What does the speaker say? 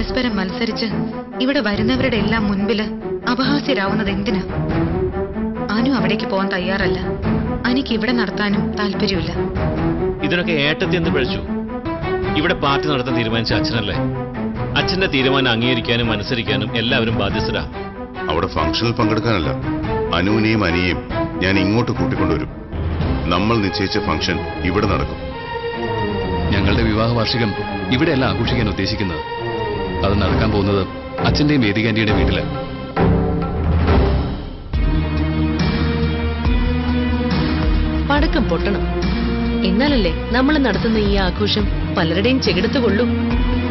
പരസ്പരം മത്സരിച്ച് ഇവിടെ വരുന്നവരുടെ എല്ലാം മുൻപില് അപഹാസ്യരാവുന്നത് എന്തിനാ അനു അവിടേക്ക് പോകാൻ തയ്യാറല്ല അനിക്ക് ഇവിടെ നടത്താനും താല്പര്യമില്ല ഇതിനൊക്കെ ഏട്ടത്തി എന്ന് പിഴച്ചു ഇവിടെ പാർട്ടി നടത്താൻ തീരുമാനിച്ച അച്ഛനല്ലേ അച്ഛന്റെ തീരുമാനം അംഗീകരിക്കാനും അനുസരിക്കാനും എല്ലാവരും ബാധ്യസ്ഥരാ അവിടെ ഫംഗ്ഷനിൽ പങ്കെടുക്കാനല്ല അനുവിനെയും അനിയെയും ഞാൻ ഇങ്ങോട്ട് കൂട്ടിക്കൊണ്ടുവരും നമ്മൾ നിശ്ചയിച്ച ഫംഗ്ഷൻ ഇവിടെ നടക്കും ഞങ്ങളുടെ വിവാഹ വാർഷികം ഇവിടെയല്ല ആഘോഷിക്കാൻ ഉദ്ദേശിക്കുന്നത് അത് നടക്കാൻ പോകുന്നത് അച്ഛന്റെയും വേദികാന്റിയുടെയും വീട്ടില് പടക്കം പൊട്ടണം എന്നാലല്ലേ നമ്മൾ നടത്തുന്ന ഈ ആഘോഷം പലരുടെയും ചെകിടത്ത് കൊള്ളൂ